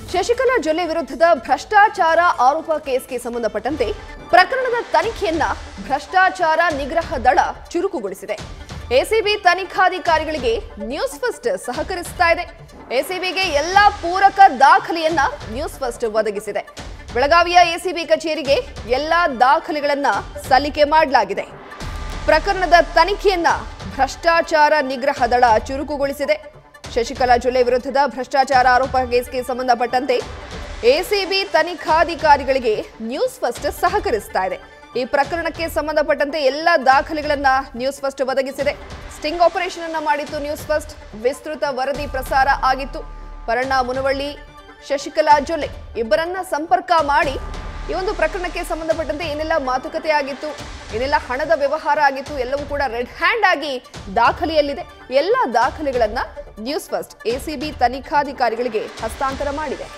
ಶಶಿಕಲಾ ಜೊಲ್ಲೆ ವಿರುದ್ಧದ ಭ್ರಷ್ಟಾಚಾರ ಆರೋಪ ಕೇಸ್ಗೆ ಸಂಬಂಧಪಟ್ಟಂತೆ ಪ್ರಕರಣದ ತನಿಖೆಯನ್ನ ಭ್ರಷ್ಟಾಚಾರ ನಿಗ್ರಹ ದಳ ಚುರುಕುಗೊಳಿಸಿದೆ ಎಸಿಬಿ ತನಿಖಾಧಿಕಾರಿಗಳಿಗೆ ನ್ಯೂಸ್ ಫಸ್ಟ್ ಸಹಕರಿಸ್ತಾ ಇದೆ ಎಸಿಬಿಗೆ ಎಲ್ಲಾ ಪೂರಕ ದಾಖಲೆಯನ್ನ ನ್ಯೂಸ್ ಫಸ್ಟ್ ಒದಗಿಸಿದೆ ಬೆಳಗಾವಿಯ ಎಸಿಬಿ ಕಚೇರಿಗೆ ಎಲ್ಲಾ ದಾಖಲೆಗಳನ್ನ ಸಲ್ಲಿಕೆ ಮಾಡಲಾಗಿದೆ ಪ್ರಕರಣದ ತನಿಖೆಯನ್ನ ಭ್ರಷ್ಟಾಚಾರ ನಿಗ್ರಹ ದಳ ಚುರುಕುಗೊಳಿಸಿದೆ ಶಶಿಕಲಾ ಜೊಲ್ಲೆ ವಿರುದ್ಧದ ಭ್ರಷ್ಟಾಚಾರ ಆರೋಪ ಕೇಸ್ಗೆ ಸಂಬಂಧಪಟ್ಟಂತೆ ಎಸಿಬಿ ತನಿಖಾಧಿಕಾರಿಗಳಿಗೆ ನ್ಯೂಸ್ ಫಸ್ಟ್ ಸಹಕರಿಸ್ತಾ ಇದೆ ಈ ಪ್ರಕರಣಕ್ಕೆ ಸಂಬಂಧಪಟ್ಟಂತೆ ಎಲ್ಲ ದಾಖಲೆಗಳನ್ನ ನ್ಯೂಸ್ ಫಸ್ಟ್ ಒದಗಿಸಿದೆ ಸ್ಟಿಂಗ್ ಆಪರೇಷನ್ ಅನ್ನ ಮಾಡಿತ್ತು ನ್ಯೂಸ್ ಫಸ್ಟ್ ವಿಸ್ತೃತ ವರದಿ ಪ್ರಸಾರ ಆಗಿತ್ತು ಪರಣ್ಣ ಮುನವಳ್ಳಿ ಶಶಿಕಲಾ ಜೊಲ್ಲೆ ಇಬ್ಬರನ್ನ ಸಂಪರ್ಕ ಮಾಡಿ ಈ ಒಂದು ಪ್ರಕರಣಕ್ಕೆ ಸಂಬಂಧಪಟ್ಟಂತೆ ಏನೆಲ್ಲ ಮಾತುಕತೆ ಆಗಿತ್ತು ಏನೆಲ್ಲ ಹಣದ ವ್ಯವಹಾರ ಆಗಿತ್ತು ಎಲ್ಲವೂ ಕೂಡ ರೆಡ್ ಹ್ಯಾಂಡ್ ಆಗಿ ದಾಖಲೆಯಲ್ಲಿದೆ ಎಲ್ಲ ದಾಖಲೆಗಳನ್ನ ನ್ಯೂಸ್ ಫಸ್ಟ್ ಎಸಿಬಿ ತನಿಖಾಧಿಕಾರಿಗಳಿಗೆ ಹಸ್ತಾಂತರ ಮಾಡಿದೆ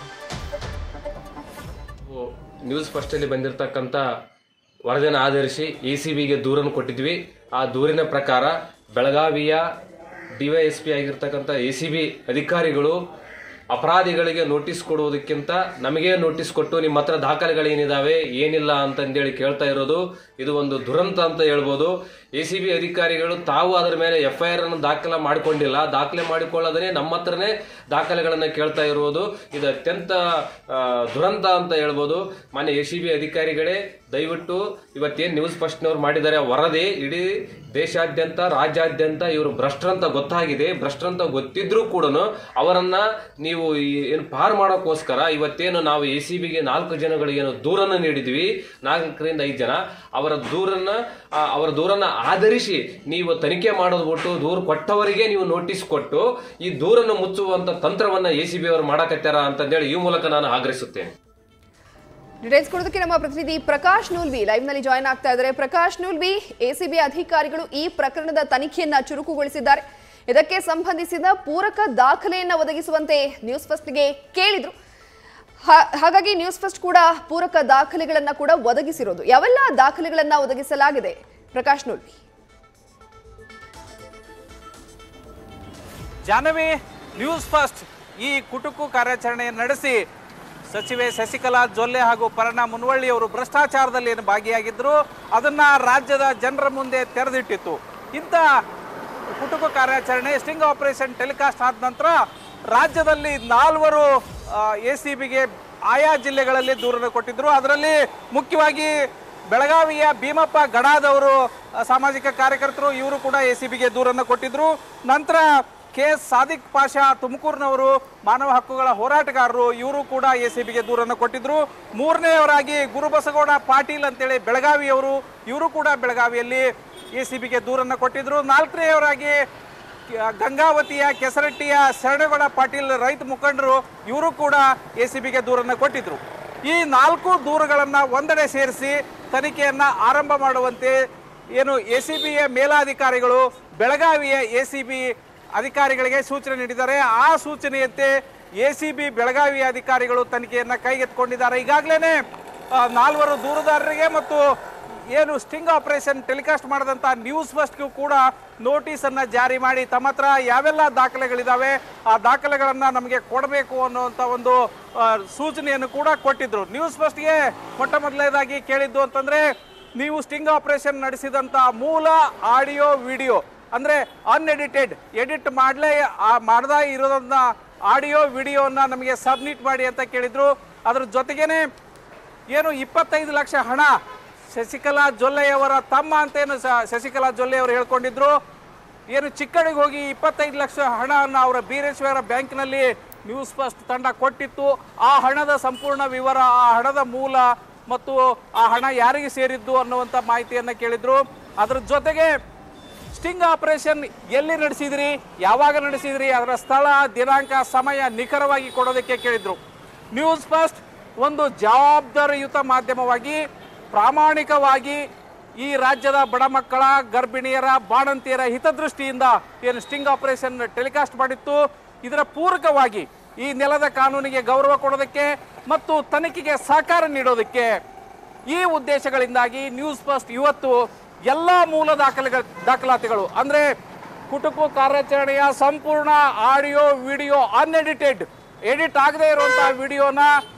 ನಾವು ನ್ಯೂಸ್ ಫಸ್ಟಲ್ಲಿ ಬಂದಿರತಕ್ಕಂಥ ವರದಿಯನ್ನು ಆಧರಿಸಿ ಎ ಸಿ ಬಿಗೆ ದೂರನ್ನು ಕೊಟ್ಟಿದ್ವಿ ಆ ದೂರಿನ ಪ್ರಕಾರ ಬೆಳಗಾವಿಯ ಡಿವೈಎಸ್ ಪಿ ಆಗಿರ್ತಕ್ಕಂಥ ಎ ಸಿ ಬಿ ಅಧಿಕಾರಿಗಳು ಅಪರಾಧಿಗಳಿಗೆ ನೋಟಿಸ್ ಕೊಡುವುದಕ್ಕಿಂತ ನಮಗೆ ನೋಟಿಸ್ ಕೊಟ್ಟು ನಿಮ್ಮ ಹತ್ರ ದಾಖಲೆಗಳೇನಿದಾವೆ ಏನಿಲ್ಲ ಅಂತಂದೇಳಿ ಕೇಳ್ತಾ ಇರೋದು ಇದು ಒಂದು ದುರಂತ ಅಂತ ಹೇಳ್ಬೋದು ಎ ಸಿ ಬಿ ಅಧಿಕಾರಿಗಳು ತಾವು ಅದರ ಮೇಲೆ ಎಫ್ ಐ ಆರ್ ಅನ್ನು ದಾಖಲೆ ಮಾಡಿಕೊಂಡಿಲ್ಲ ದಾಖಲೆ ಮಾಡಿಕೊಳ್ಳೋದೇ ನಮ್ಮ ಹತ್ರನೇ ದಾಖಲೆಗಳನ್ನು ಕೇಳ್ತಾ ಇರುವುದು ಇದು ಅತ್ಯಂತ ಆ, ದುರಂತ ಅಂತ ಹೇಳ್ಬೋದು ಮಾನ್ಯ ಎ ಸಿ ಬಿ ಅಧಿಕಾರಿಗಳೇ ದಯವಿಟ್ಟು ಇವತ್ತೇನು ನ್ಯೂಸ್ ಫಸ್ಟ್ನವ್ರು ಮಾಡಿದ್ದಾರೆ ವರದಿ ಇಡೀ ದೇಶಾದ್ಯಂತ ರಾಜ್ಯಾದ್ಯಂತ ಇವರು ಭ್ರಷ್ಟರಂತ ಗೊತ್ತಾಗಿದೆ ಭ್ರಷ್ಟರಂತ ಗೊತ್ತಿದ್ರೂ ಕೂಡ ಅವರನ್ನ ನೀವು ಈ ಏನು ಪಾರ್ ಮಾಡೋಕ್ಕೋಸ್ಕರ ಇವತ್ತೇನು ನಾವು ಎ ಸಿ ಬಿಗೆ ನಾಲ್ಕು ಜನಗಳಿಗೆ ಏನು ದೂರನ್ನು ನೀಡಿದ್ವಿ ನಾಲ್ಕರಿಂದ ಐದು ಜನ ಅವರ ದೂರನ್ನ ಆ, ಅವರ ದೂರನ್ನ ಆಧರಿಸಿ ನೀವು ತನಿಖೆ ಮಾಡೋದು ಬಿಟ್ಟು ದೂರು ಕೊಟ್ಟವರಿಗೆ ನೀವು ನೋಟಿಸ್ ಕೊಟ್ಟು ಈ ದೂರನ್ನು ಮುಚ್ಚುವಂತ ತಂತ್ರವನ್ನ ಎ ಸಿ ಬಿ ಅವರು ಮಾಡಕತ್ತಾರ ಅಂತಂದೇಳಿ ಈ ಮೂಲಕ ನಾನು ಆಗ್ರಹಿಸುತ್ತೇನೆ ಡೀಟೇಲ್ಸ್ ಕೊಡೋದಕ್ಕೆ ನಮ್ಮ ಪ್ರತಿನಿಧಿ ಪ್ರಕಾಶ್ ನೂಲ್ವಿ ಲೈವ್ ನಲ್ಲಿ ಜಾಯ್ನ್ ಆಗ್ತಾ ಇದ್ದಾರೆ ಪ್ರಕಾಶ್ ನೂಲ್ವಿ ಎಸಿಬಿ ಅಧಿಕಾರಿಗಳು ಈ ಪ್ರಕರಣದ ತನಿಖೆಯನ್ನ ಚುರುಕುಗೊಳಿಸಿದ್ದಾರೆ ಇದಕ್ಕೆ ಸಂಬಂಧಿಸಿದ ಪೂರಕ ದಾಖಲೆಯನ್ನ ಒದಗಿಸುವಂತೆ ನ್ಯೂಸ್ ಫಸ್ಟ್ಗೆ ಕೇಳಿದ್ರು ಹಾ- ಹಾಗಾಗಿ ನ್ಯೂಸ್ ಫಸ್ಟ್ ಕೂಡ ಪೂರಕ ದಾಖಲೆಗಳನ್ನ ಕೂಡ ಒದಗಿಸಿರೋದು ಯಾವೆಲ್ಲ ದಾಖಲೆಗಳನ್ನ ಒದಗಿಸಲಾಗಿದೆ ಪ್ರಕಾಶ್ ನೂಲ್ವಿ ಜಾಹ್ನವಿ ನ್ಯೂಸ್ ಫಸ್ಟ್ ಈ ಕುಟುಕು ಕಾರ್ಯಾಚರಣೆಯನ್ನು ನಡೆಸಿ ಸಚಿವೆ ಶಶಿಕಲಾ ಜೊಲ್ಲೆ ಹಾಗೂ ಪರಣ ಮುನ್ವಳ್ಳಿ ಅವರು ಭ್ರಷ್ಟಾಚಾರದಲ್ಲಿ ಏನು ಭಾಗಿಯಾಗಿದ್ದರು ಅದನ್ನ ರಾಜ್ಯದ ಜನರ ಮುಂದೆ ತೆರೆದಿಟ್ಟಿತ್ತು ಇಂಥ ಕುಟುಕು ಕಾರ್ಯಾಚರಣೆ ಸ್ಟಿಂಗ್ ಆಪರೇಷನ್ ಟೆಲಿಕಾಸ್ಟ್ ಆದ ನಂತರ ರಾಜ್ಯದಲ್ಲಿ ನಾಲ್ವರು ಎ ಸಿ ಬಿಗೆ ಆಯಾ ಜಿಲ್ಲೆಗಳಲ್ಲಿ ದೂರನ್ನು ಕೊಟ್ಟಿದ್ರು ಅದರಲ್ಲಿ ಮುಖ್ಯವಾಗಿ ಬೆಳಗಾವಿಯ ಭೀಮಪ್ಪ ಗಡಾದವರು ಆ, ಸಾಮಾಜಿಕ ಕಾರ್ಯಕರ್ತರು ಇವರು ಕೂಡ ಎ ಸಿ ಬಿಗೆ ದೂರನ್ನು ಕೊಟ್ಟಿದ್ರು ನಂತರ ಕೆ ಎಸ್ ಸಾದಿಕ್ ಪಾಷಾ ತುಮಕೂರಿನವರು ಮಾನವ ಹಕ್ಕುಗಳ ಹೋರಾಟಗಾರರು ಇವರು ಕೂಡ ಎ ಸಿ ಬಿಗೆ ದೂರನ್ನು ಕೊಟ್ಟಿದ್ರು ಮೂರನೆಯವರಾಗಿ ಗುರುಬಸಗೌಡ ಪಾಟೀಲ್ ಅಂತೇಳಿ ಬೆಳಗಾವಿಯವರು ಇವರು ಕೂಡ ಬೆಳಗಾವಿಯಲ್ಲಿ ಎ ಸಿ ಬಿಗೆ ದೂರನ್ನು ಕೊಟ್ಟಿದ್ರು ನಾಲ್ಕನೆಯವರಾಗಿ ಕ- ಗಂಗಾವತಿಯ ಕೆಸರಟ್ಟಿಯ ಶರಣಗೌಡ ಪಾಟೀಲ್ ರೈತ ಮುಖಂಡರು ಇವರು ಕೂಡ ಎ ಸಿ ಬಿಗೆ ದೂರನ್ನು ಕೊಟ್ಟಿದ್ರು ಈ ನಾಲ್ಕು ದೂರುಗಳನ್ನು ಒಂದೆಡೆ ಸೇರಿಸಿ ತನಿಖೆಯನ್ನ ಆರಂಭ ಮಾಡುವಂತೆ ಏನು ಎ ಸಿ ಬಿಯ ಮೇಲಾಧಿಕಾರಿಗಳು ಬೆಳಗಾವಿಯ ಎ ಸಿ ಬಿ ಅಧಿಕಾರಿಗಳಿಗೆ ಸೂಚನೆ ನೀಡಿದ್ದಾರೆ ಆ ಸೂಚನೆಯಂತೆ ಎ ಸಿ ಬಿ ಬೆಳಗಾವಿಯ ಅಧಿಕಾರಿಗಳು ತನಿಖೆಯನ್ನ ಕೈಗೆತ್ತಿಕೊಂಡಿದ್ದಾರೆ ಈಗಾಗಲೇ ನಾಲ್ವರು ದೂರುದಾರರಿಗೆ ಮತ್ತು ಏನು ಸ್ಟಿಂಗ್ ಆಪರೇಷನ್ ಟೆಲಿಕಾಸ್ಟ್ ಮಾಡಿದಂಥ ನ್ಯೂಸ್ ಫಸ್ಟ್ಗೂ ಕೂಡ ನೋಟಿಸ್ ಅನ್ನ ಜಾರಿ ಮಾಡಿ ತಮ್ಮ ಹತ್ರ ಯಾವೆಲ್ಲ ದಾಖಲೆಗಳಿದಾವೆ ಆ ದಾಖಲೆಗಳನ್ನ ನಮಗೆ ಕೊಡಬೇಕು ಅನ್ನುವಂಥ ಒಂದು ಆ, ಸೂಚನೆಯನ್ನು ಕೂಡ ಕೊಟ್ಟಿದ್ರು ನ್ಯೂಸ್ ಫಸ್ಟ್ಗೆ ಮೊಟ್ಟ ಮೊದಲನೇದಾಗಿ ಕೇಳಿದ್ದು ಅಂತಂದ್ರೆ ನೀವು ಸ್ಟಿಂಗ್ ಆಪರೇಷನ್ ನಡೆಸಿದಂಥ ಮೂಲ ಆಡಿಯೋ ವಿಡಿಯೋ ಅಂದ್ರೆ ಅನ್ಎಡಿಟೆಡ್ ಎಡಿಟ್ ಮಾಡಲೇ ಮಾಡದ ಇರೋದನ್ನ ಆಡಿಯೋ ವಿಡಿಯೋನ ನಮಗೆ ಸಬ್ಮಿಟ್ ಮಾಡಿ ಅಂತ ಕೇಳಿದ್ರು ಅದ್ರ ಜೊತೆಗೇನೆ ಏನು ಇಪ್ಪತ್ತೈದು ಲಕ್ಷ ಹಣ ಶಶಿಕಲಾ ಜೊಲ್ಲೆಯವರ ತಮ್ಮ ಅಂತೇನು ಸ- ಶಶಿಕಲಾ ಜೊಲ್ಲೆಯವರು ಹೇಳ್ಕೊಂಡಿದ್ರು ಏನು ಚಿಕ್ಕಡಿಗೆ ಹೋಗಿ ಇಪ್ಪತ್ತೈದು ಲಕ್ಷ ಹಣವನ್ನು ಅವರ ಬೀರೇಶ್ವರ ಬ್ಯಾಂಕ್ನಲ್ಲಿ ನ್ಯೂಸ್ ಫಸ್ಟ್ ತಂಡ ಕೊಟ್ಟಿತ್ತು ಆ ಹಣದ ಸಂಪೂರ್ಣ ವಿವರ ಆ ಹಣದ ಮೂಲ ಮತ್ತು ಆ ಹಣ ಯಾರಿಗೆ ಸೇರಿದ್ದು ಅನ್ನುವಂಥ ಮಾಹಿತಿಯನ್ನು ಕೇಳಿದ್ರು ಅದ್ರ ಜೊತೆಗೆ ಸ್ಟಿಂಗ್ ಆಪರೇಷನ್ ಎಲ್ಲಿ ನಡೆಸಿದ್ರಿ ಯಾವಾಗ ನಡೆಸಿದ್ರಿ ಅದರ ಸ್ಥಳ ದಿನಾಂಕ ಸಮಯ ನಿಖರವಾಗಿ ಕೊಡೋದಕ್ಕೆ ಕೇಳಿದ್ರು ನ್ಯೂಸ್ ಫಸ್ಟ್ ಒಂದು ಜವಾಬ್ದಾರಿಯುತ ಮಾಧ್ಯಮವಾಗಿ ಪ್ರಾಮಾಣಿಕವಾಗಿ ಈ ರಾಜ್ಯದ ಬಡ ಮಕ್ಕಳ ಗರ್ಭಿಣಿಯರ ಬಾಣಂತಿಯರ ಹಿತದೃಷ್ಟಿಯಿಂದ ಏನು ಸ್ಟಿಂಗ್ ಆಪರೇಷನ್ ಟೆಲಿಕಾಸ್ಟ್ ಮಾಡಿತ್ತು ಇದರ ಪೂರಕವಾಗಿ ಈ ನೆಲದ ಕಾನೂನಿಗೆ ಗೌರವ ಕೊಡೋದಕ್ಕೆ ಮತ್ತು ತನಿಖೆಗೆ ಸಹಕಾರ ನೀಡೋದಕ್ಕೆ ಈ ಉದ್ದೇಶಗಳಿಂದಾಗಿ ನ್ಯೂಸ್ ಫಸ್ಟ್ ಇವತ್ತು ಎಲ್ಲ ಮೂಲ ದಾಖಲೆಗಳ ದಾಖಲಾತಿಗಳು ಅಂದ್ರೆ ಕುಟುಕು ಕಾರ್ಯಾಚರಣೆಯ ಸಂಪೂರ್ಣ ಆಡಿಯೋ ವಿಡಿಯೋ ಅನ್ಎಡಿಟೆಡ್ ಎಡಿಟ್ ಆಗದೇ ಇರುವಂತಹ ವಿಡಿಯೋನ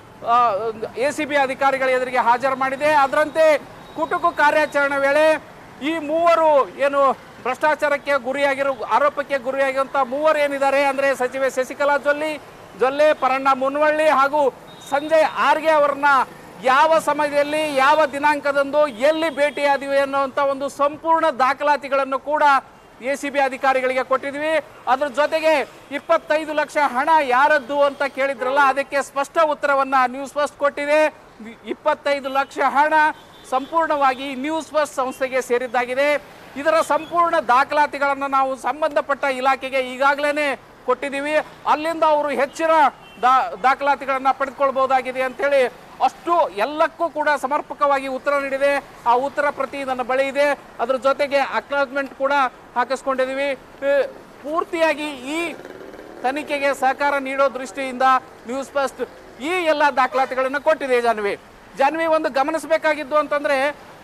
ಎ ಸಿ ಬಿ ಅಧಿಕಾರಿಗಳ ಎದುರಿಗೆ ಹಾಜರು ಮಾಡಿದೆ ಅದರಂತೆ ಕುಟುಕು ಕಾರ್ಯಾಚರಣೆ ವೇಳೆ ಈ ಮೂವರು ಏನು ಭ್ರಷ್ಟಾಚಾರಕ್ಕೆ ಗುರಿಯಾಗಿರೋ ಆರೋಪಕ್ಕೆ ಗುರಿಯಾಗಿರುವಂತಹ ಮೂವರು ಏನಿದ್ದಾರೆ ಅಂದ್ರೆ ಸಚಿವೆ ಶಶಿಕಲಾ ಜೊಲ್ಲೆ ಜೊಲ್ಲೆ ಪರಣ್ಣ ಮುನ್ವಳ್ಳಿ ಹಾಗೂ ಸಂಜಯ್ ಆರ್ಗೆ ಅವರನ್ನ ಯಾವ ಸಮಯದಲ್ಲಿ ಯಾವ ದಿನಾಂಕದಂದು ಎಲ್ಲಿ ಭೇಟಿಯಾದಿವಿ ಅನ್ನುವಂಥ ಒಂದು ಸಂಪೂರ್ಣ ದಾಖಲಾತಿಗಳನ್ನು ಕೂಡ ಎ ಸಿ ಬಿ ಅಧಿಕಾರಿಗಳಿಗೆ ಕೊಟ್ಟಿದ್ವಿ ಅದ್ರ ಜೊತೆಗೆ ಇಪ್ಪತ್ತೈದು ಲಕ್ಷ ಹಣ ಯಾರದ್ದು ಅಂತ ಕೇಳಿದ್ರಲ್ಲ ಅದಕ್ಕೆ ಸ್ಪಷ್ಟ ಉತ್ತರವನ್ನ ನ್ಯೂಸ್ ಫಸ್ಟ್ ಕೊಟ್ಟಿದೆ ಇಪ್ಪತ್ತೈದು ಲಕ್ಷ ಹಣ ಸಂಪೂರ್ಣವಾಗಿ ನ್ಯೂಸ್ ಫಸ್ಟ್ ಸಂಸ್ಥೆಗೆ ಸೇರಿದ್ದಾಗಿದೆ ಇದರ ಸಂಪೂರ್ಣ ದಾಖಲಾತಿಗಳನ್ನು ನಾವು ಸಂಬಂಧಪಟ್ಟ ಇಲಾಖೆಗೆ ಈಗಾಗಲೇ ಕೊಟ್ಟಿದ್ದೀವಿ ಅಲ್ಲಿಂದ ಅವರು ಹೆಚ್ಚಿನ ದಾ ದಾಖಲಾತಿಗಳನ್ನು ಪಡೆದುಕೊಳ್ಬಹುದಾಗಿದೆ ಅಂತೇಳಿ ಅಷ್ಟು ಎಲ್ಲಕ್ಕೂ ಕೂಡ ಸಮರ್ಪಕವಾಗಿ ಉತ್ತರ ನೀಡಿದೆ ಆ ಉತ್ತರ ಪ್ರತಿ ನನ್ನ ಬಳಿ ಇದೆ ಅದ್ರ ಜೊತೆಗೆ ಅಕ್ನಾಲಜ್ಮೆಂಟ್ ಕೂಡ ಹಾಕಿಸ್ಕೊಂಡಿದ್ದೀವಿ ಆ, ಪೂರ್ತಿಯಾಗಿ ಈ ತನಿಖೆಗೆ ಸಹಕಾರ ನೀಡೋ ದೃಷ್ಟಿಯಿಂದ ನ್ಯೂಸ್ ಫಸ್ಟ್ ಈ ಎಲ್ಲ ದಾಖಲಾತಿಗಳನ್ನು ಕೊಟ್ಟಿದೆ ಜಾನ್ವಿ ಜಾನ್ವಿ ಒಂದು ಗಮನಿಸಬೇಕಾಗಿದ್ದು ಅಂತಂದ್ರೆ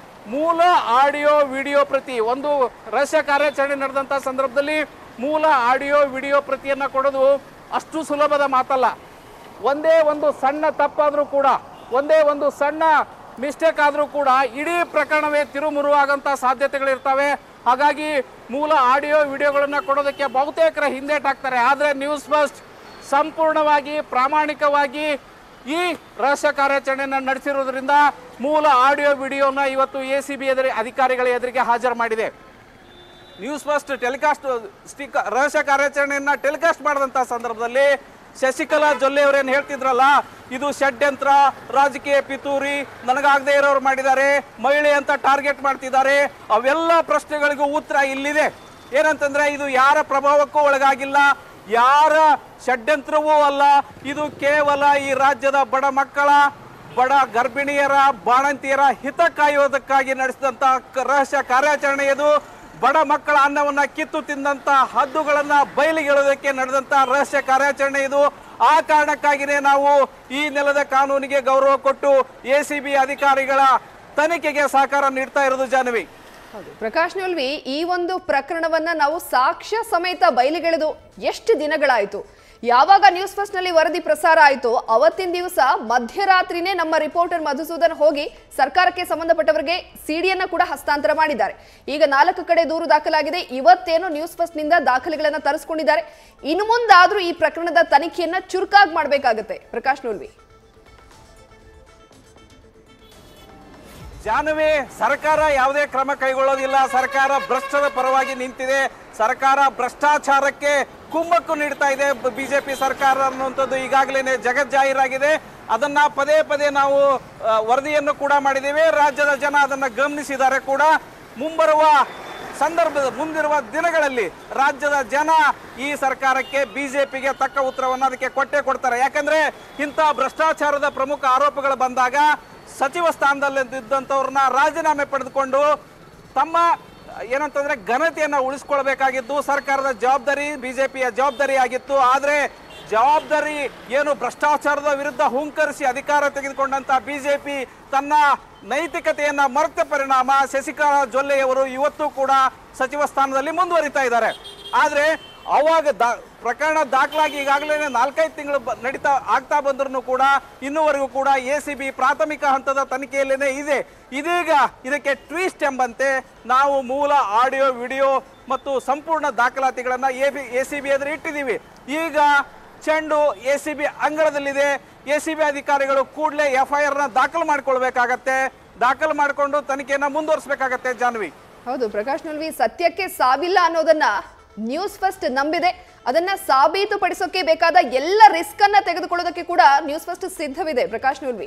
ಮೂಲ ಆಡಿಯೋ ವಿಡಿಯೋ ಪ್ರತಿ ಒಂದು ರಹಸ್ಯ ಕಾರ್ಯಾಚರಣೆ ನಡೆದಂಥ ಸಂದರ್ಭದಲ್ಲಿ ಮೂಲ ಆಡಿಯೋ ವಿಡಿಯೋ ಪ್ರತಿಯನ್ನ ಕೊಡೋದು ಅಷ್ಟು ಸುಲಭದ ಮಾತಲ್ಲ ಒಂದೇ ಒಂದು ಸಣ್ಣ ತಪ್ಪಾದರೂ ಕೂಡ ಒಂದೇ ಒಂದು ಸಣ್ಣ ಮಿಸ್ಟೇಕ್ ಆದರೂ ಕೂಡ ಇಡೀ ಪ್ರಕರಣವೇ ತಿರುಮುರು ಆಗಂತ ಸಾಧ್ಯತೆಗಳಿರ್ತವೆ ಹಾಗಾಗಿ ಮೂಲ ಆಡಿಯೋ ವಿಡಿಯೋಗಳನ್ನ ಕೊಡೋದಕ್ಕೆ ಬಹುತೇಕರ ಹಿಂದೇಟಾಗ್ತಾರೆ ಆದರೆ ನ್ಯೂಸ್ ಫಸ್ಟ್ ಸಂಪೂರ್ಣವಾಗಿ ಪ್ರಾಮಾಣಿಕವಾಗಿ ಈ ರಹಸ್ಯ ಕಾರ್ಯಾಚರಣೆಯನ್ನು ನಡೆಸಿರೋದ್ರಿಂದ ಮೂಲ ಆಡಿಯೋ ವಿಡಿಯೋನ ಇವತ್ತು ಎ ಸಿ ಬಿ ಎದುರಿ ಅಧಿಕಾರಿಗಳ ಎದುರಿಗೆ ಹಾಜರು ಮಾಡಿದೆ ನ್ಯೂಸ್ ಫಸ್ಟ್ ಟೆಲಿಕಾಸ್ಟ್ ಸ್ಟಿಕ್ ರಹಸ್ಯ ಕಾರ್ಯಾಚರಣೆಯನ್ನ ಟೆಲಿಕಾಸ್ಟ್ ಮಾಡಿದಂಥ ಸಂದರ್ಭದಲ್ಲಿ ಶಶಿಕಲಾ ಜೊಲ್ಲೆ ಅವರೇನು ಹೇಳ್ತಿದ್ರಲ್ಲ ಇದು ಷಡ್ಯಂತ್ರ ರಾಜಕೀಯ ಪಿತೂರಿ ನನಗಾಗದೇ ಇರೋರು ಮಾಡಿದ್ದಾರೆ ಮಹಿಳೆ ಅಂತ ಟಾರ್ಗೆಟ್ ಮಾಡ್ತಿದ್ದಾರೆ ಅವೆಲ್ಲ ಪ್ರಶ್ನೆಗಳಿಗೂ ಉತ್ತರ ಇಲ್ಲಿದೆ ಏನಂತಂದ್ರೆ ಇದು ಯಾರ ಪ್ರಭಾವಕ್ಕೂ ಒಳಗಾಗಿಲ್ಲ ಯಾರ ಷಡ್ಯಂತ್ರವೂ ಅಲ್ಲ ಇದು ಕೇವಲ ಈ ರಾಜ್ಯದ ಬಡ ಮಕ್ಕಳ ಬಡ ಗರ್ಭಿಣಿಯರ ಬಾಣಂತಿಯರ ಹಿತ ಕಾಯುವುದಕ್ಕಾಗಿ ನಡೆಸಿದಂತ ಕ- ರಹಸ್ಯ ಕಾರ್ಯಾಚರಣೆ ಇದು ಬಡ ಮಕ್ಕಳ ಅನ್ನವನ್ನ ಕಿತ್ತು ತಿಂದಂತ ಹದ್ದುಗಳನ್ನ ಬಯಲಿಗೆಳುವುದಕ್ಕೆ ನಡೆದಂತ ರಹಸ್ಯ ಕಾರ್ಯಾಚರಣೆ ಇದು ಆ ಕಾರಣಕ್ಕಾಗಿನೇ ನಾವು ಈ ನೆಲದ ಕಾನೂನಿಗೆ ಗೌರವ ಕೊಟ್ಟು ಎ ಸಿ ಬಿ ಅಧಿಕಾರಿಗಳ ತನಿಖೆಗೆ ಸಹಕಾರ ನೀಡ್ತಾ ಇರೋದು ಜಾನ್ವಿ ಹೌದು ಪ್ರಕಾಶ್ ನಿಲ್ವಿ ಈ ಒಂದು ಪ್ರಕರಣವನ್ನ ನಾವು ಸಾಕ್ಷ್ಯ ಸಮೇತ ಬಯಲಿಗೆಳೆದು ಎಷ್ಟು ದಿನಗಳಾಯಿತು ಯಾವಾಗ ನ್ಯೂಸ್ ಫಸ್ಟ್ ನಲ್ಲಿ ವರದಿ ಪ್ರಸಾರ ಆಯಿತು ಅವತ್ತಿನ ದಿವಸ ಮಧ್ಯರಾತ್ರಿನೇ ನಮ್ಮ ರಿಪೋರ್ಟರ್ ಮಧುಸೂದನ್ ಹೋಗಿ ಸರ್ಕಾರಕ್ಕೆ ಸಂಬಂಧಪಟ್ಟವರಿಗೆ ಸಿಡಿಯನ್ನ ಕೂಡ ಹಸ್ತಾಂತರ ಮಾಡಿದ್ದಾರೆ ಈಗ ನಾಲ್ಕು ಕಡೆ ದೂರು ದಾಖಲಾಗಿದೆ ಇವತ್ತೇನು ನ್ಯೂಸ್ ಫಸ್ಟ್ ನಿಂದ ದಾಖಲೆಗಳನ್ನ ತರಿಸ್ಕೊಂಡಿದ್ದಾರೆ ಇನ್ನು ಮುಂದಾದ್ರೂ ಈ ಪ್ರಕರಣದ ತನಿಖೆಯನ್ನ ಚುರುಕಾಗಿ ಮಾಡಬೇಕಾಗತ್ತೆ ಪ್ರಕಾಶ್ ನೋಲ್ವಿ ಜಾನುವೆ ಸರ್ಕಾರ ಯಾವುದೇ ಕ್ರಮ ಕೈಗೊಳ್ಳೋದಿಲ್ಲ ಸರ್ಕಾರ ಭ್ರಷ್ಟದ ಪರವಾಗಿ ನಿಂತಿದೆ ಸರ್ಕಾರ ಭ್ರಷ್ಟಾಚಾರಕ್ಕೆ ಕುಮ್ಮಕ್ಕು ನೀಡ್ತಾ ಇದೆ ಬಿಜೆಪಿ ಸರ್ಕಾರ ಅನ್ನುವಂಥದ್ದು ಈಗಾಗಲೇ ಜಗಜ್ಜಾಹೀರಾಗಿದೆ ಅದನ್ನ ಪದೇ ಪದೇ ನಾವು ಆ, ವರದಿಯನ್ನು ಕೂಡ ಮಾಡಿದ್ದೇವೆ ರಾಜ್ಯದ ಜನ ಅದನ್ನ ಗಮನಿಸಿದ್ದಾರೆ ಕೂಡ ಮುಂಬರುವ ಸಂದರ್ಭದ ಮುಂದಿರುವ ದಿನಗಳಲ್ಲಿ ರಾಜ್ಯದ ಜನ ಈ ಸರ್ಕಾರಕ್ಕೆ ಬಿಜೆಪಿಗೆ ತಕ್ಕ ಉತ್ತರವನ್ನು ಅದಕ್ಕೆ ಕೊಟ್ಟೆ ಕೊಡ್ತಾರೆ ಯಾಕಂದ್ರೆ ಇಂಥ ಭ್ರಷ್ಟಾಚಾರದ ಪ್ರಮುಖ ಆರೋಪಗಳು ಬಂದಾಗ ಸಚಿವ ಸ್ಥಾನದಲ್ಲಿದ್ದಂಥವ್ರನ್ನ ರಾಜೀನಾಮೆ ಪಡೆದುಕೊಂಡು ತಮ್ಮ ಏನಂತಂದ್ರೆ ಘನತೆಯನ್ನ ಉಳಿಸ್ಕೊಳ್ಬೇಕಾಗಿದ್ದು ಸರ್ಕಾರದ ಜವಾಬ್ದಾರಿ ಬಿಜೆಪಿಯ ಜವಾಬ್ದಾರಿ ಆಗಿತ್ತು ಆದ್ರೆ ಜವಾಬ್ದಾರಿ ಏನು ಭ್ರಷ್ಟಾಚಾರದ ವಿರುದ್ಧ ಹುಂಕರಿಸಿ ಅಧಿಕಾರ ತೆಗೆದುಕೊಂಡಂತ ಬಿಜೆಪಿ ತನ್ನ ನೈತಿಕತೆಯನ್ನ ಮರೆತ ಪರಿಣಾಮ ಶಶಿಕಲಾ ಜೊಲ್ಲೆಯವರು ಇವತ್ತು ಕೂಡ ಸಚಿವ ಸ್ಥಾನದಲ್ಲಿ ಮುಂದುವರಿತಾ ಇದ್ದಾರೆ ಆದ್ರೆ ಅವಾಗ ದಾ ಪ್ರಕರಣ ದಾಖಲಾಗಿ ಈಗಾಗಲೇ ನಾಲ್ಕೈದು ತಿಂಗಳು ಬ- ನಡೀತಾ ಆಗ್ತಾ ಬಂದ್ರೂ ಕೂಡ ಇನ್ನೂವರೆಗೂ ಕೂಡ ಎ ಸಿ ಬಿ ಪ್ರಾಥಮಿಕ ಹಂತದ ತನಿಖೆಯಲ್ಲೇನೆ ಇದೆ ಇದೀಗ ಇದಕ್ಕೆ ಟ್ವಿಸ್ಟ್ ಎಂಬಂತೆ ನಾವು ಮೂಲ ಆಡಿಯೋ ವಿಡಿಯೋ ಮತ್ತು ಸಂಪೂರ್ಣ ದಾಖಲಾತಿಗಳನ್ನ A B A C B ಎದುರು ಇಟ್ಟಿದ್ದೀವಿ ಈಗ ಚೆಂಡು ಎ ಸಿ ಬಿ ಅಂಗಳದಲ್ಲಿದೆ ಎ ಸಿ ಬಿ ಅಧಿಕಾರಿಗಳು ಕೂಡಲೇ ಎಫ್ ಐ ಆರ್ನ ದಾಖಲು ಮಾಡ್ಕೊಳ್ಬೇಕಾಗತ್ತೆ ದಾಖಲು ಮಾಡಿಕೊಂಡು ತನಿಖೆಯನ್ನ ಮುಂದುವರಿಸಬೇಕಾಗತ್ತೆ ಜಾನ್ವಿ ಹೌದು ಪ್ರಕಾಶ್ ನಲ್ವಿ ಸತ್ಯಕ್ಕೆ ಸಾವಿಲ್ಲ ಅನ್ನೋದನ್ನ ನ್ಯೂಸ್ ಫಸ್ಟ್ ನಂಬಿದೆ ಅದನ್ನ ಸಾಬೀತುಪಡಿಸೋಕೆ ಬೇಕಾದ ಎಲ್ಲ ರಿಸ್ಕ್ ಅನ್ನ ತೆಗೆದುಕೊಳ್ಳೋದಕ್ಕೆ ಕೂಡ ನ್ಯೂಸ್ ಫಸ್ಟ್ ಸಿದ್ಧವಿದೆ ಪ್ರಕಾಶ್ ನಲ್ವಿ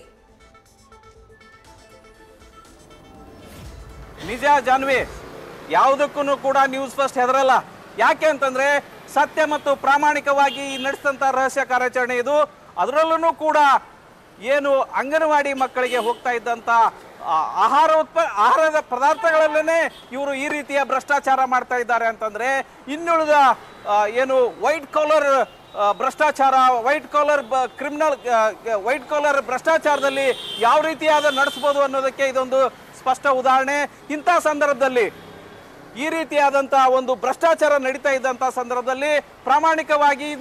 ನಿಜ ಜಾನ್ವಿ ಯಾವುದಕ್ಕೂ ಕೂಡ ನ್ಯೂಸ್ ಫಸ್ಟ್ ಹೆದರಲ್ಲ ಯಾಕೆ ಅಂತಂದ್ರೆ ಸತ್ಯ ಮತ್ತು ಪ್ರಾಮಾಣಿಕವಾಗಿ ಈ ನಡೆಸಿದಂತ ರಹಸ್ಯ ಕಾರ್ಯಾಚರಣೆ ಇದು ಅದರಲ್ಲೂ ಕೂಡ ಏನು ಅಂಗನವಾಡಿ ಮಕ್ಕಳಿಗೆ ಹೋಗ್ತಾ ಇದ್ದಂತ ಆ, ಆಹಾರ ಉತ್ಪ ಆಹಾರದ ಪದಾರ್ಥಗಳಲ್ಲೇ ಇವರು ಈ ರೀತಿಯ ಭ್ರಷ್ಟಾಚಾರ ಮಾಡ್ತಾ ಇದ್ದಾರೆ ಅಂತಂದ್ರೆ ಇನ್ನುಳಿದ ಆ, ಏನು ವೈಟ್ ಕಾಲರ್ ಭ್ರಷ್ಟಾಚಾರ white collar criminal white collar ಭ್ರಷ್ಟಾಚಾರದಲ್ಲಿ ಯಾವ ರೀತಿಯಾದ ನಡೆಸ್ಬೋದು ಅನ್ನೋದಕ್ಕೆ ಇದೊಂದು ಸ್ಪಷ್ಟ ಉದಾಹರಣೆ ಇಂಥ ಸಂದರ್ಭದಲ್ಲಿ ಈ ರೀತಿಯಾದಂತಹ ಒಂದು ಭ್ರಷ್ಟಾಚಾರ ನಡೀತಾ ಇದ್ದಂತಹ ಸಂದರ್ಭದಲ್ಲಿ ಪ್ರಾಮಾಣಿಕವಾಗಿ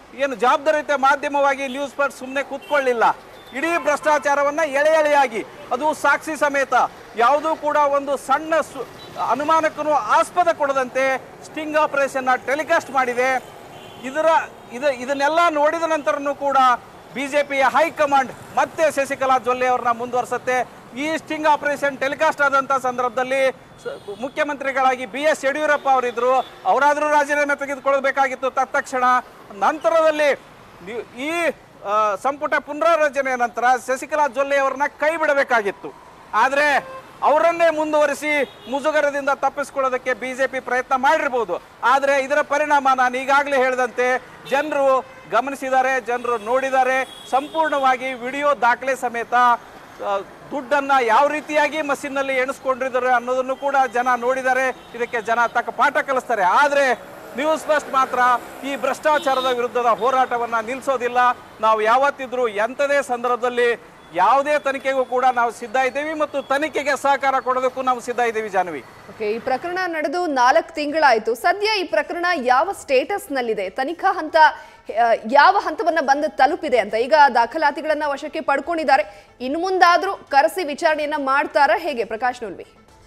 ಏನು ಜವಾಬ್ದಾರಿಯುತ ಮಾಧ್ಯಮವಾಗಿ ನ್ಯೂಸ್ ಪರ್ ಸುಮ್ಮನೆ ಕೂತ್ಕೊಳ್ಳಿಲ್ಲ ಇಡೀ ಭ್ರಷ್ಟಾಚಾರವನ್ನ ಎಳೆ ಎಳೆಯಾಗಿ ಅದು ಸಾಕ್ಷಿ ಸಮೇತ ಯಾವುದೂ ಕೂಡ ಒಂದು ಸಣ್ಣ ಸು ಅನುಮಾನಕ್ಕೂ ಆಸ್ಪದ ಕೊಡದಂತೆ ಸ್ಟಿಂಗ್ ಆಪರೇಷನ್ ಟೆಲಿಕಾಸ್ಟ್ ಮಾಡಿದೆ ಇದರ ಇದು ಇದನ್ನೆಲ್ಲ ನೋಡಿದ ನಂತರನೂ ಕೂಡ ಬಿಜೆಪಿಯ ಹೈಕಮಾಂಡ್ ಮತ್ತೆ ಶಶಿಕಲಾ ಜೊಲ್ಲೆ ಅವ್ರನ್ನ ಮುಂದುವರಿಸುತ್ತೆ ಈ ಸ್ಟಿಂಗ್ ಆಪರೇಷನ್ ಟೆಲಿಕಾಸ್ಟ್ ಆದಂಥ ಸಂದರ್ಭದಲ್ಲಿ ಸ- ಮುಖ್ಯಮಂತ್ರಿಗಳಾಗಿ ಬಿ ಎಸ್ ಯಡಿಯೂರಪ್ಪ ಅವರಿದ್ರು ಅವರಾದರೂ ರಾಜೀನಾಮೆ ತೆಗೆದುಕೊಳ್ಬೇಕಾಗಿತ್ತು ತತ್ಕ್ಷಣ ನಂತರದಲ್ಲಿ ನೀವು ಈ ಆ, ಸಂಪುಟ ಪುನರಾರಚನೆಯ ನಂತರ ಶಶಿಕಲಾ ಜೊಲ್ಲೆ ಅವರನ್ನ ಕೈ ಬಿಡಬೇಕಾಗಿತ್ತು ಆದರೆ ಅವರನ್ನೇ ಮುಂದುವರಿಸಿ ಮುಜುಗರದಿಂದ ತಪ್ಪಿಸ್ಕೊಳ್ಳೋದಕ್ಕೆ ಬಿಜೆಪಿ ಪ್ರಯತ್ನ ಮಾಡಿರ್ಬೋದು ಆದರೆ ಇದರ ಪರಿಣಾಮ ನಾನು ಈಗಾಗಲೇ ಹೇಳಿದಂತೆ ಜನರು ಗಮನಿಸಿದ್ದಾರೆ ಜನರು ನೋಡಿದ್ದಾರೆ ಸಂಪೂರ್ಣವಾಗಿ ವಿಡಿಯೋ ದಾಖಲೆ ಸಮೇತ ಆ, ದುಡ್ಡನ್ನ ಯಾವ ರೀತಿಯಾಗಿ ಮಷಿನ್ನಲ್ಲಿ ಎಣಿಸ್ಕೊಂಡಿದ್ದಾರೆ ಅನ್ನೋದನ್ನು ಕೂಡ ಜನ ನೋಡಿದ್ದಾರೆ ಇದಕ್ಕೆ ಜನ ತಕ್ಕ ಪಾಠ ಕಲಿಸ್ತಾರೆ ಆದರೆ ನ್ಯೂಸ್ ಫಸ್ಟ್ ಮಾತ್ರ ಈ ಭ್ರಷ್ಟಾಚಾರದ ವಿರುದ್ಧದ ಹೋರಾಟವನ್ನ ನಿಲ್ಲಿಸೋದಿಲ್ಲ ನಾವು ಯಾವತ್ತಿದ್ರೂ ಎಂಥದೇ ಸಂದರ್ಭದಲ್ಲಿ ಯಾವುದೇ ತನಿಖೆಗೂ ಕೂಡ ನಾವು ಸಿದ್ಧ ಇದ್ದೀವಿ ಮತ್ತು ತನಿಖೆಗೆ ಸಹಕಾರ ಕೊಡೋದಕ್ಕೂ ನಾವು ಸಿದ್ಧ ಇದ್ದೀವಿ ಜಾನ್ವಿ ಓಕೆ ಈ ಪ್ರಕರಣ ನಡೆದು ನಾಲ್ಕು ತಿಂಗಳಾಯ್ತು ಸದ್ಯ ಈ ಪ್ರಕರಣ ಯಾವ ಸ್ಟೇಟಸ್ ನಲ್ಲಿದೆ ತನಿಖಾ ಹಂತ ಆ, ಯಾವ ಹಂತವನ್ನ ಬಂದು ತಲುಪಿದೆ ಅಂತ ಈಗ ದಾಖಲಾತಿಗಳನ್ನ ವಶಕ್ಕೆ ಪಡ್ಕೊಂಡಿದ್ದಾರೆ ಇನ್ನು ಮುಂದಾದ್ರೂ ಕರೆಸಿ ವಿಚಾರಣೆಯನ್ನ ಮಾಡ್ತಾರಾ ಹೇಗೆ ಪ್ರಕಾಶ್ ನೂಲ್ವಿ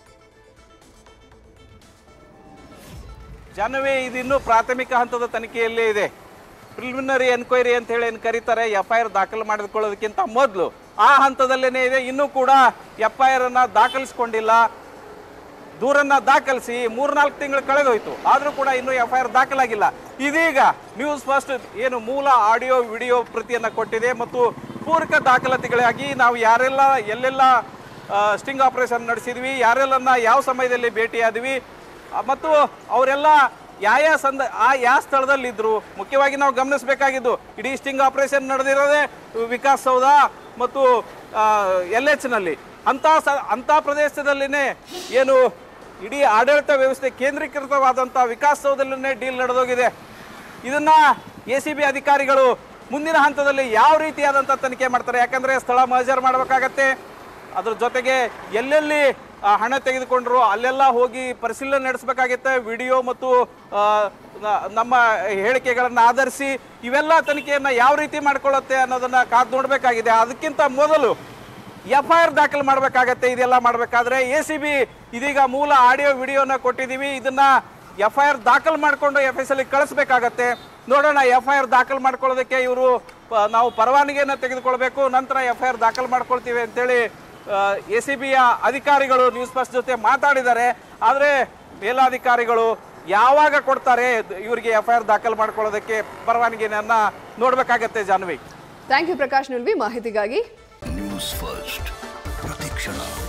ಜಾಹ್ನವಿ ಇದು ಇನ್ನೂ ಪ್ರಾಥಮಿಕ ಹಂತದ ತನಿಖೆಯಲ್ಲೇ ಇದೆ ಪ್ರಿಲಿಮಿನರಿ ಎನ್ಕ್ವೈರಿ ಅಂತ ಹೇಳಿ ಏನು ಕರೀತಾರೆ ಎಫ್ ಐ ಆರ್ ದಾಖಲು ಮಾಡಿಕೊಳ್ಳೋದಕ್ಕಿಂತ ಮೊದಲು ಆ ಹಂತದಲ್ಲೇನೇ ಇದೆ ಇನ್ನೂ ಕೂಡ ಎಫ್ ಐ ಆರ್ ಅನ್ನ ದಾಖಲಿಸ್ಕೊಂಡಿಲ್ಲ ದೂರನ್ನ ದಾಖಲಿಸಿ ಮೂರ್ನಾಲ್ಕು ತಿಂಗಳು ಕಳೆದೋಯ್ತು ಆದರೂ ಕೂಡ ಇನ್ನೂ ಎಫ್ ಐ ಆರ್ ದಾಖಲಾಗಿಲ್ಲ ಇದೀಗ ನ್ಯೂಸ್ ಫಸ್ಟ್ ಏನು ಮೂಲ ಆಡಿಯೋ ವಿಡಿಯೋ ಪ್ರತಿಯನ್ನ ಕೊಟ್ಟಿದೆ ಮತ್ತು ಪೂರಕ ದಾಖಲಾತಿಗಳಾಗಿ ನಾವು ಯಾರೆಲ್ಲ ಎಲ್ಲೆಲ್ಲ ಸ್ಟಿಂಗ್ ಆಪರೇಷನ್ ನಡೆಸಿದ್ವಿ ಯಾರೆಲ್ಲನ್ನ ಯಾವ ಸಮಯದಲ್ಲಿ ಭೇಟಿಯಾದ್ವಿ ಆ, ಮತ್ತು ಅವರೆಲ್ಲ ಯಾವ ಸಂದ ಆ ಯಾವ ಸ್ಥಳದಲ್ಲಿದ್ದರು ಮುಖ್ಯವಾಗಿ ನಾವು ಗಮನಿಸಬೇಕಾಗಿದ್ದು ಇಡೀ ಸ್ಟಿಂಗ್ ಆಪರೇಷನ್ ನಡೆದಿರೋದೇ ವಿಕಾಸ್ ಸೌಧ ಮತ್ತು ಎಲ್ ಎಚ್ನಲ್ಲಿ ಅಂಥ ಸ ಅಂಥ ಪ್ರದೇಶದಲ್ಲಿನೇ ಏನು ಇಡೀ ಆಡಳಿತ ವ್ಯವಸ್ಥೆ ಕೇಂದ್ರೀಕೃತವಾದಂಥ ವಿಕಾಸ್ ಸೌಧದಲ್ಲೇ ಡೀಲ್ ನಡೆದೋಗಿದೆ ಇದನ್ನ ಎ ಸಿ ಬಿ ಅಧಿಕಾರಿಗಳು ಮುಂದಿನ ಹಂತದಲ್ಲಿ ಯಾವ ರೀತಿಯಾದಂಥ ತನಿಖೆ ಮಾಡ್ತಾರೆ ಯಾಕಂದ್ರೆ ಸ್ಥಳ ಮಹಜರ್ ಮಾಡಬೇಕಾಗತ್ತೆ ಅದ್ರ ಜೊತೆಗೆ ಎಲ್ಲೆಲ್ಲಿ ಆ, ಹಣ ತೆಗೆದುಕೊಂಡ್ರು ಅಲ್ಲೆಲ್ಲ ಹೋಗಿ ಪರಿಶೀಲನೆ ನಡೆಸಬೇಕಾಗುತ್ತೆ ವಿಡಿಯೋ ಮತ್ತು ಆ, ನ- ನಮ್ಮ ಹೇಳಿಕೆಗಳನ್ನು ಆಧರಿಸಿ ಇವೆಲ್ಲ ತನಿಖೆಯನ್ನ ಯಾವ ರೀತಿ ಮಾಡ್ಕೊಳ್ಳುತ್ತೆ ಅನ್ನೋದನ್ನ ಕಾದು ನೋಡಬೇಕಾಗಿದೆ ಅದಕ್ಕಿಂತ ಮೊದಲು ಎಫ್ ಐ ಆರ್ ದಾಖಲು ಮಾಡಬೇಕಾಗತ್ತೆ ಇದೆಲ್ಲ ಮಾಡಬೇಕಾದ್ರೆ ಎ ಸಿ ಬಿ ಇದೀಗ ಮೂಲ ಆಡಿಯೋ ವಿಡಿಯೋನ ಕೊಟ್ಟಿದ್ದೀವಿ ಇದನ್ನ ಎಫ್ ಐ ಆರ್ ದಾಖಲು ಮಾಡಿಕೊಂಡು ಎಫ್ ಎಸ್ ಅಲ್ಲಿ ಕಳಿಸ್ಬೇಕಾಗತ್ತೆ ನೋಡೋಣ ಎಫ್ ಐ ಆರ್ ದಾಖಲು ಮಾಡ್ಕೊಳ್ಳೋದಕ್ಕೆ ಇವರು ನಾವು ಪರವಾನಗಿಯನ್ನು ತೆಗೆದುಕೊಳ್ಬೇಕು ನಂತರ ಎಫ್ ಐ ಆರ್ ದಾಖಲು ಮಾಡ್ಕೊಳ್ತೀವಿ ಅಂತೇಳಿ ಎ ಸಿ ಬಿಯ ಅಧಿಕಾರಿಗಳು ನ್ಯೂಸ್ ಫಸ್ಟ್ ಜೊತೆ ಮಾತಾಡಿದ್ದಾರೆ ಆದರೆ ಮೇಲಾಧಿಕಾರಿಗಳು ಯಾವಾಗ ಕೊಡ್ತಾರೆ ಇವರಿಗೆ ಎಫ್ ಐ ಆರ್ ದಾಖಲು ಮಾಡ್ಕೊಳ್ಳೋದಕ್ಕೆ ಪರವಾನಗಿಯನ್ನ ನೋಡ್ಬೇಕಾಗತ್ತೆ ಜಾನ್ವಿ ಥ್ಯಾಂಕ್ ಯು ಪ್ರಕಾಶ್ ನುಲ್ವಿ ಮಾಹಿತಿಗಾಗಿ ನ್ಯೂಸ್ ಫಸ್ಟ್ ಪ್ರತಿಕ್ಷಣ